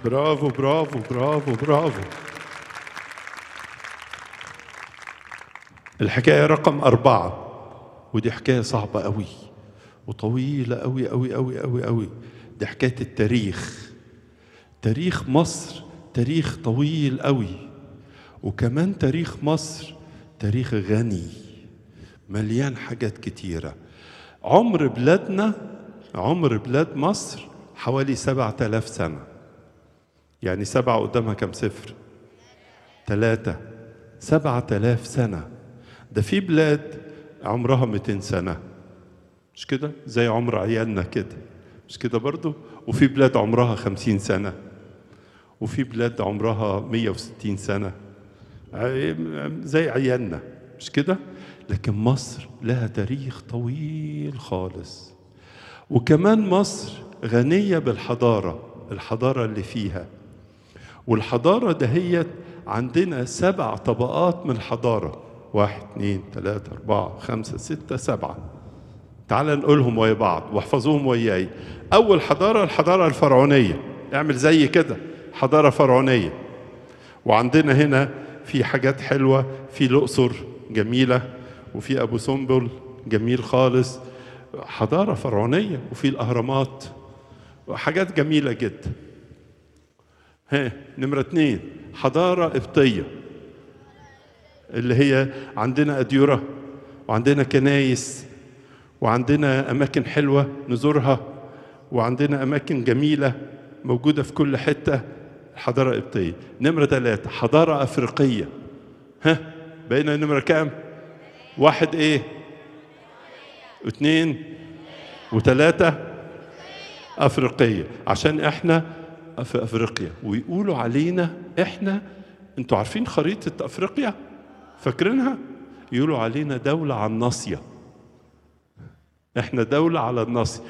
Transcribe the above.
برافو برافو برافو برافو الحكاية رقم أربعة ودي حكاية صعبة قوي وطويلة قوي قوي قوي قوي قوي دي حكاية التاريخ تاريخ مصر تاريخ طويل قوي وكمان تاريخ مصر تاريخ غني مليان حاجات كتيرة عمر بلادنا عمر بلاد مصر حوالي سبعة آلاف سنة يعني سبعة قدامها كم صفر ثلاثة سبعة آلاف سنة ده في بلاد عمرها 200 سنة مش كده زي عمر عيالنا كده مش كده برضو وفي بلاد عمرها 50 سنة وفي بلاد عمرها 160 سنة زي عيالنا مش كده لكن مصر لها تاريخ طويل خالص وكمان مصر غنية بالحضارة الحضارة اللي فيها والحضارة دهيت عندنا سبع طبقات من الحضارة واحد اثنين ثلاثة أربعة خمسة ستة سبعة تعال نقولهم ويا بعض واحفظوهم وياي أول حضارة الحضارة الفرعونية اعمل زي كده حضارة فرعونية وعندنا هنا في حاجات حلوة في الأقصر جميلة وفي أبو سمبل جميل خالص حضارة فرعونية وفي الأهرامات وحاجات جميلة جدا ها نمرة اتنين حضارة قبطية اللي هي عندنا أديرة وعندنا كنايس وعندنا أماكن حلوة نزورها وعندنا أماكن جميلة موجودة في كل حتة الحضارة القبطية نمرة ثلاثة حضارة أفريقية ها بقينا نمرة كام واحد ايه واثنين وثلاثة أفريقية عشان احنا في أفريقيا ويقولوا علينا احنا انتوا عارفين خريطة أفريقيا فاكرينها يقولوا علينا دولة على الناصية احنا دولة على الناصية